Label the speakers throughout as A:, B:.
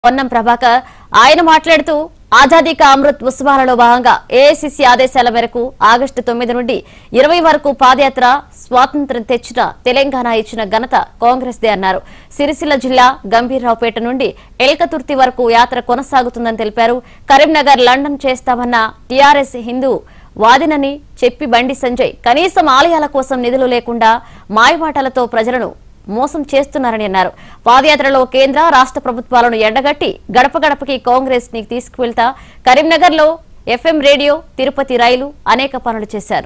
A: పొన్నం ప్రభాకర్ ఆయన మాట్లాడుతూ ఆజాదీ కా అమృత్ ఉత్సవాలలో భాగంగా ఏఐసిసి ఆదేశాల మేరకు ఆగస్టు తొమ్మిది నుండి ఇరవై వరకు పాదయాత్ర స్వాతంత్ర్యం తెచ్చిన తెలంగాణ ఇచ్చిన ఘనత కాంగ్రెస్ దే అన్నారు సిరిసిల్ల జిల్లా గంభీర్రావుపేట నుండి ఎల్కతుర్తి వరకు యాత్ర కొనసాగుతుందని తెలిపారు కరీంనగర్ లండన్ చేస్తామన్న టీఆర్ఎస్ హిందూ వాదినని చెప్పి బండి సంజయ్ కనీసం ఆలయాల కోసం నిధులు లేకుండా మాయమాటలతో ప్రజలను మోసం చేస్తున్నారని అన్నారు పాదయాత్రలో కేంద్ర రాష్ట్ర ప్రభుత్వాలను ఎండగట్టి గడప గడపకి కాంగ్రెస్ ని తీసుకువెళ్తా కరీంనగర్ లో ఎఫ్ఎం రేడియో తిరుపతి రైలు అనేక పనులు చేశారు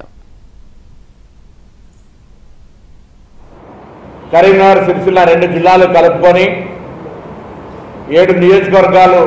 B: కరీంనగర్ సిరిసిల్ల రెండు జిల్లాలు కలుపుకొని ఏడు నియోజకవర్గాలు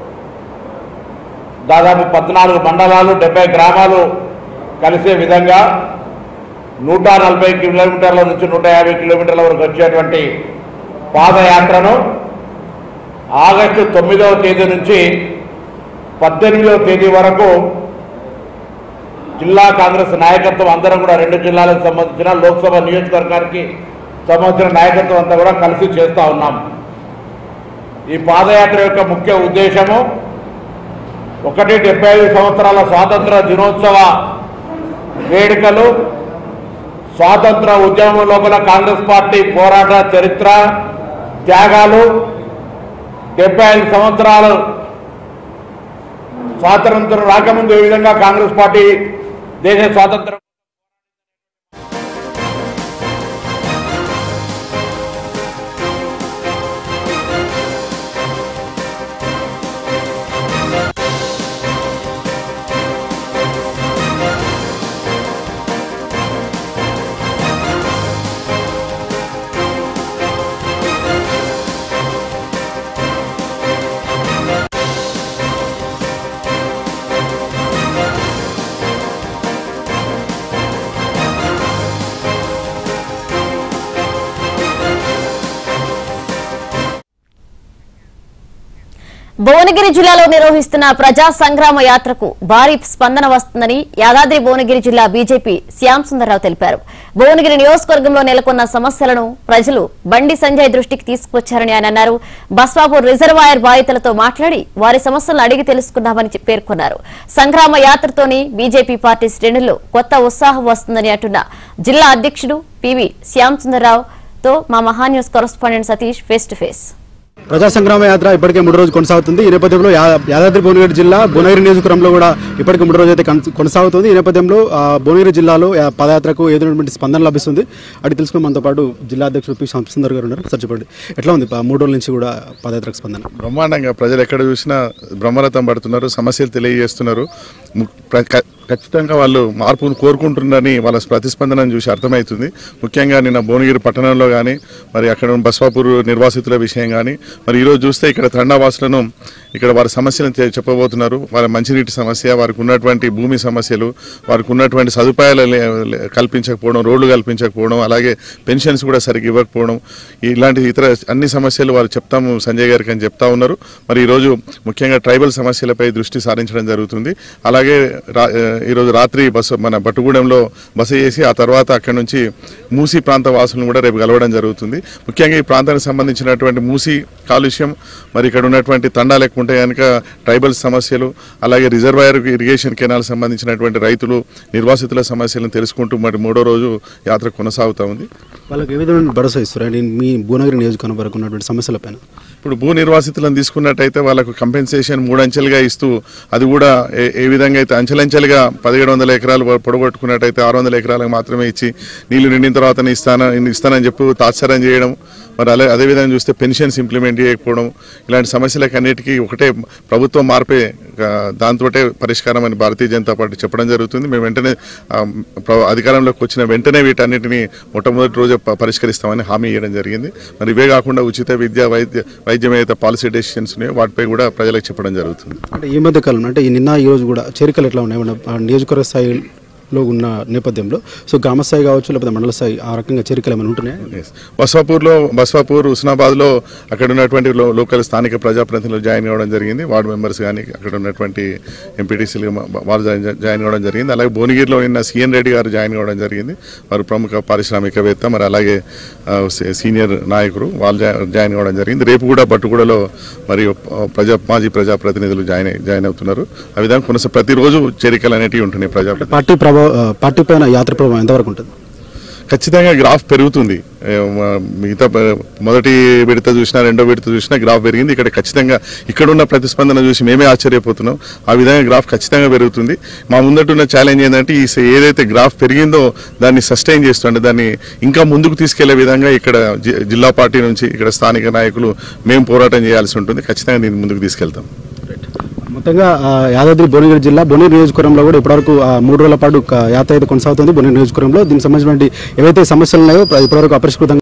B: దాదాపు పద్నాలుగు మండలాలు డెబ్బై గ్రామాలు కలిసే విధంగా నూట నలభై కిలోమీటర్ల నుంచి నూట యాభై కిలోమీటర్ల వరకు వచ్చేటువంటి పాదయాత్రను ఆగస్టు తొమ్మిదవ తేదీ నుంచి పద్దెనిమిదవ తేదీ వరకు జిల్లా కాంగ్రెస్ నాయకత్వం అందరం కూడా రెండు జిల్లాలకు సంబంధించిన లోక్సభ నియోజకవర్గానికి సంబంధించిన నాయకత్వం అంతా కూడా కలిసి చేస్తూ ఉన్నాం ఈ పాదయాత్ర యొక్క ముఖ్య ఉద్దేశము ఒకటి డెబ్బై ఐదు సంవత్సరాల స్వాతంత్ర దినోత్సవ వేడుకలు స్వాతంత్ర ఉద్యమం లోపల కాంగ్రెస్ పార్టీ పోరాట చరిత్ర త్యాగాలు డెబ్బై ఐదు సంవత్సరాలు స్వాతంత్రం రాకముందు ఏ విధంగా కాంగ్రెస్ పార్టీ దేశ స్వాతంత్రం
A: భువనగిరి జిల్లాలో నిర్వహిస్తున్న ప్రజా సంగ్రామ యాత్రకు భారీ స్పందన వస్తుందని యాదాద్రి భువనగిరి జిల్లా బీజేపీ శ్యామ్ సుందర్రావు తెలిపారు భువనగిరి నియోజకవర్గంలో నెలకొన్న సమస్యలను ప్రజలు బండి సంజయ్ దృష్టికి తీసుకొచ్చారని ఆయన అన్నారు బస్వాపూర్ రిజర్వాయర్ బాధితులతో మాట్లాడి వారి సమస్యలను అడిగి తెలుసుకున్నామని చె- పేర్కొన్నారు సంగ్రామ యాత్రతోని బీజేపీ పార్టీ శ్రేణుల్లో కొత్త ఉత్సాహం వస్తుందని అంటున్న జిల్లా అధ్యక్షుడు పివి శ్యామ్ సుందర్రావుతో మా Maha news correspondent Satish face to face
C: Praja Sangrama యాత్ర ఇప్పటికే మూడు రోజు కొనసాగుతుంది ఈ నేపథ్యంలో యా- యాదాద్రి భువనగిరి జిల్లా భువనగిరి నియోజకవర్గంలో కూడా ఇప్పటికే మూడు రోజు అయితే కొన- కొనసాగుతుంది ఈ నేపథ్యంలో ఆ, భువనగిరి జిల్లాలో యా- పదయాత్రకు ఎదురైనటువంటి స్పందన లభిస్తుంది అటు తెలుసుకుని మనతో పాటు జిల్లా అధ్యక్షుడు పి సుందర్ గారు ఉన్నారు సార్ చెప్పండి ఎట్లా ఉంది ప- మూడు రోజుల నుంచి కూడా పదయాత్రకు స్పందన
D: బ్రహ్మాండంగా ప్రజలు ఎక్కడ చూసినా బ్రహ్మరథం పడుతున్నారు సమస్యలు తెలియజేస్తున్నారు ము- ప్ర- క- ఖచ్చితంగా వాళ్ళు మార్పును కోరుకుంటున్నారని వాళ్ళ ప్రతిస్పందనను చూసి అర్థమవుతుంది ముఖ్యంగా నిన్న భువనగిరి పట్టణంలో కానీ మరి అక్కడ ఉన్న బస్వాపూర్ నిర్వాసితుల విషయం కానీ మరి ఈరోజు చూస్తే ఇక్కడ తండావాసులను ఇక్కడ వారి సమస్యలను తె- చెప్పబోతున్నారు వారి మంచినీటి సమస్య వారికి ఉన్నటువంటి భూమి సమస్యలు వారికి ఉన్నటువంటి సదుపాయాలు లే- లే- కల్పించకపోవడం రోడ్లు కల్పించకపోవడం అలాగే పెన్షన్స్ కూడా సరిగ్గా ఇవ్వకపోవడం ఇలాంటి ఇతర అన్ని సమస్యలు వారు చెప్తాము సంజయ్ గారికి అని చెప్తా ఉన్నారు మరి ఈరోజు ముఖ్యంగా ట్రైబల్ సమస్యలపై దృష్టి సారించడం జరుగుతుంది అలాగే రా- ఆ, ఈరోజు రాత్రి బస్సు మన బట్టుగూడెంలో బస చేసి ఆ తర్వాత అక్కడి నుంచి మూసీ ప్రాంత వాసులను కూడా రేపు కలవడం జరుగుతుంది ముఖ్యంగా ఈ ప్రాంతానికి సంబంధించినటువంటి మూసీ కాలుష్యం మరి ఇక్కడ ఉన్నటువంటి తండాలు ఎక్కువ ఉంటే కనుక ట్రైబల్ సమస్యలు అలాగే రిజర్వాయర్ ఇరిగేషన్ కెనాల్ సంబంధించినటువంటి రైతులు నిర్వాసితుల సమస్యలను తెలుసుకుంటూ మరి మూడో రోజు యాత్ర కొనసాగుతూ ఉంది
C: వాళ్ళకి ఏ విధమైన భరోసా ఇస్తారు అండ్ మీ భువనగిరి నియోజకవర్గం వరకు ఉన్నటువంటి సమస్యలపైన
D: ఇప్పుడు భూ నిర్వాసితులను తీసుకున్నట్టయితే వాళ్ళకు కంపెన్సేషన్ మూడంచెలుగా ఇస్తూ అది కూడా ఏ- ఏ విధంగా అయితే అంచెలంచెలుగా పదిహేడు వందల ఎకరాలు పొడగొట్టుకున్నట్టయితే ఆరు వందల ఎకరాలకు మాత్రమే ఇచ్చి నీళ్లు నిండిన తర్వాత ఇస్తాను ఇస్తానని చెప్పి తాత్సరం చేయడం మరి అలా అదేవిధంగా చూస్తే పెన్షన్స్ ఇంప్లిమెంట్ చేయకపోవడం ఇలాంటి సమస్యలకు అన్నిటికీ ఒకటే ప్రభుత్వం మార్పే ఆ, దాంతోటే పరిష్కారం అని భారతీయ జనతా పార్టీ చెప్పడం జరుగుతుంది మేము వెంటనే ఆ, ప్ర- అధికారంలోకి వచ్చిన వెంటనే వీటన్నిటిని మొట్టమొదటి రోజు ప- పరిష్కరిస్తామని హామీ ఇవ్వడం జరిగింది మరి ఇవే కాకుండా ఉచిత విద్య వైద్య వైద్యం ఏదైతే పాలసీ డెసిషన్స్ ఉన్నాయో వాటిపై కూడా ప్రజలకు చెప్పడం జరుగుతుంది
C: అంటే ఈ మధ్య కాలంలో అంటే ఈ నిన్న ఈ రోజు కూడా చేరికలు ఎట్లా ఉన్నాయి మన ఆ నియోజకవర్గ స్థాయి లో ఉన్న నేపథ్యంలో సో గ్రామ స్థాయి కావచ్చు లేకపోతే మండల స్థాయి ఆ రకంగా చేరికలు ఏమైనా ఉంటున్నాయా
D: Yes. బస్వాపూర్లో బస్వాపూర్ హుస్నాబాద్లో అక్కడ ఉన్నటువంటి లో- లోకల్ స్థానిక ప్రజాప్రతినిధులు జాయిన్ కావడం జరిగింది వార్డు మెంబర్స్ కానీ అక్కడ ఉన్నటువంటి ఎంపీటీసీలు వాళ్ళు జాయిన్ జాయిన్ కావడం జరిగింది అలాగే భువనగిరిలో నిన్న సిఎన్ రెడ్డి గారు జాయిన్ కావడం జరిగింది వారు ప్రముఖ పారిశ్రామికవేత్త మరి అలాగే ఆ, సీ- సీనియర్ నాయకుడు వాళ్ళు జా- జాయిన్ కావడం జరిగింది రేపు కూడా బట్టుగూడలో మరి ఆ, ప్రజా మాజీ ప్రజాప్రతినిధులు జాయిన్ అయి- జాయిన్ అవుతున్నారు ఆ విధంగా కొనస ప్రతిరోజు చేరికలు అనేటివి ఉంటున్నాయి ప్రజాప్రతినిధులు
C: పార్టీ ప్రభావ ఆ, పార్టీ పైన యాత్ర ప్రభావం ఎంతవరకు ఉంటుంది
D: ఖచ్చితంగా గ్రాఫ్ పెరుగుతుంది ఏ, మ- మిగతా ప- మొదటి విడత చూసినా రెండో విడత చూసినా గ్రాఫ్ పెరిగింది ఇక్కడ ఖచ్చితంగా ఇక్కడ ఉన్న ప్రతిస్పందన చూసి మేమే ఆశ్చర్యపోతున్నాం ఆ విధంగా గ్రాఫ్ ఖచ్చితంగా పెరుగుతుంది మా ముందటున్న ఛాలెంజ్ ఏంటంటే ఈ స- ఏదైతే గ్రాఫ్ పెరిగిందో దాన్ని సస్టైన్ చేస్తుంటే దాన్ని ఇంకా ముందుకు తీసుకెళ్లే విధంగా ఇక్కడ జి- జిల్లా పార్టీ నుంచి ఇక్కడ స్థానిక నాయకులు మేము పోరాటం చేయాల్సి ఉంటుంది ఖచ్చితంగా దీన్ని ముందుకు తీసుకెళ్తాం
C: మొత్తంగా ఆ, యాదాద్రి భువనగిరి జిల్లా భువనగిరి నియోజకవర్గంలో కూడా ఇప్పటివరకు ఆ, మూడు రోజుల పాటు క- యాత్ర అయితే కొనసాగుతుంది భువనగిరి నియోజకవర్గంలో దీనికి సంబంధించినటువంటి ఏవైతే సమస్యలు ఉన్నాయో ప్ర- ఇప్పటివరకు అపరిష్కృతంగా